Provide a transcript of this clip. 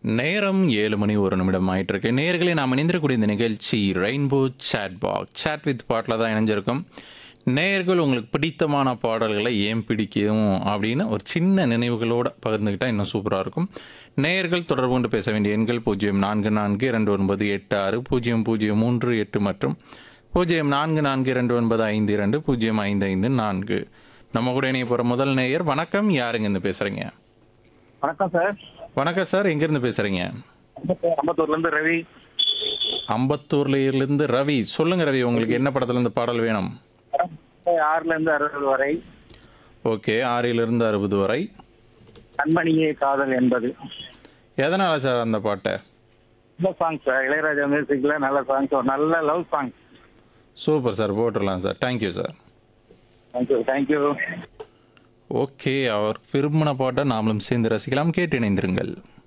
நேரம் ஏழு மணி ஒரு நிமிடம் ஆயிட்டு இருக்கு நேர்களே நாம் இணைந்திருக்கக்கூடிய இந்த நிகழ்ச்சி rainbow chat back chat with பாட்டில் தான் இணைஞ்சிருக்கும் நேயர்கள் உங்களுக்கு பிடித்தமான பாடல்களை ஏன் பிடிக்கும் அப்படின்னு ஒரு சின்ன நினைவுகளோடு பகிர்ந்துக்கிட்டால் இன்னும் சூப்பராக இருக்கும் நேயர்கள் தொடர்பு கொண்டு பேச வேண்டிய எண்கள் பூஜ்ஜியம் நான்கு நான்கு இரண்டு ஒன்பது எட்டு ஆறு பூஜ்ஜியம் பூஜ்ஜியம் மூன்று எட்டு மற்றும் பூஜ்ஜியம் நான்கு நான்கு இரண்டு ஒன்பது ஐந்து இரண்டு பூஜ்ஜியம் ஐந்து ஐந்து நான்கு நம்ம கூட இணைய போகிற முதல் நேயர் வணக்கம் யாருங்க இருந்து பேசுகிறீங்க வணக்கம் சார் வணக்கம் சார் எங்கேருந்து பேசுகிறீங்க அம்பத்தூர்ல இருந்து ரவி அம்பத்தூர்லேருந்து ரவி சொல்லுங்க ரவி உங்களுக்கு என்ன படத்துல இருந்து பாடல் வேணும் ஆறுல இருந்து அறுபது வரை ஓகே ஆறிலிருந்து அறுபது வரை கண்மணியே காதல் என்பது எதனால சார் அந்த பாட்டை நல்ல சாங் சார் இளையராஜா மியூசிக்ல நல்ல சாங் ஒரு நல்ல லவ் சாங் சூப்பர் சார் போட்டுடலாம் sir thank you sir thank you thank you okay அவர் விரும்பின பாட்டை நாமளும் சேர்ந்து ரசிக்கலாம் கேட்டு இணைந்திருங்கள்